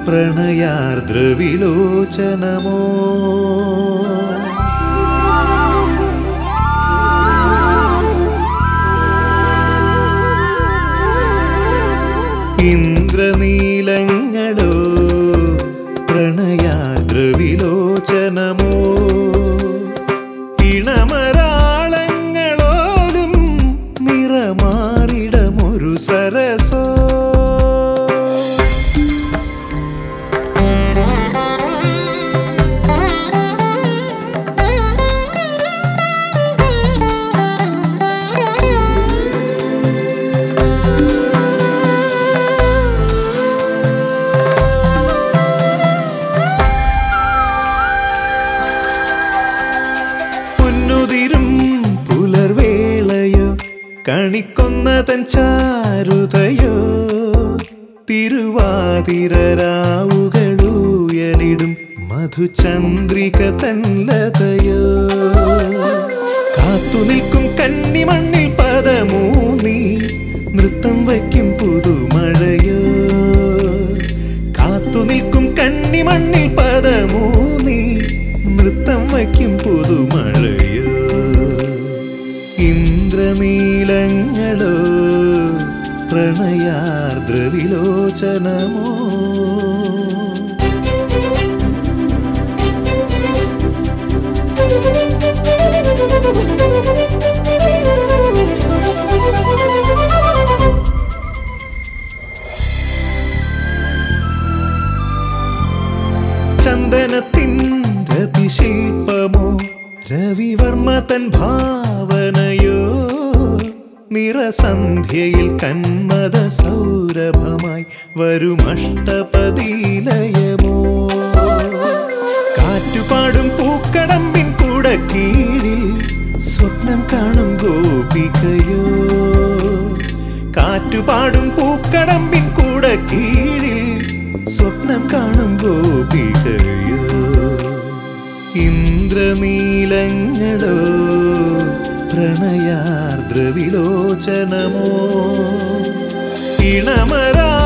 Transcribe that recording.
പ്രണയാർദ്രവിലോചനമോ ഇന്ദ്രനീലങ്ങളോ പ്രണയാർദ്രവിലോചനമോ ഇണമരാളങ്ങളോലും നിറമാറിടമൊരു സരസോ പൊന്നുതിരും പുലർവേളയോ കണിക്കൊന്ന തൻ ചാരുതയോ തിരുവാതിരരാവുകളുയലിടും മധുചന്ദ്രിക തൻലതയോ കാത്തുനിൽക്കും കന്നിമണ്ണിൽ പദമൂന്നി നൃത്തം വയ്ക്കും പുതുമഴയോ കാത്തുനിൽക്കും കന്നിമണ്ണിൽ പദമൂന്നി നൃത്തം വയ്ക്കും പുതുമഴയോ ഇന്ദ്രനീലങ്ങളോ പ്രണയാർദ്രവിലോചനമോ ചന്ദനത്തിൻ രതിശില്പമോ രവിവർമ്മ തൻ ഭാവനയോ നിറസന്ധ്യയിൽ കന്മത സൗരഭമായി വരും അഷ്ടപതിലയമോ കാറ്റുപാടും പൂക്കടമ്പിൻ കൂട കീഴിൽ സ്വപ്നം കാണും ഗോപികയോ കാറ്റുപാടും പൂക്കടമ്പിൻ കൂട കീഴിൽ സ്വപ്നം കാണും ഗോപികയോ ഇന്ദ്രനീലങ്ങളോ പ്രണയാർദ്രവിലോചനമോ ഇണമരാ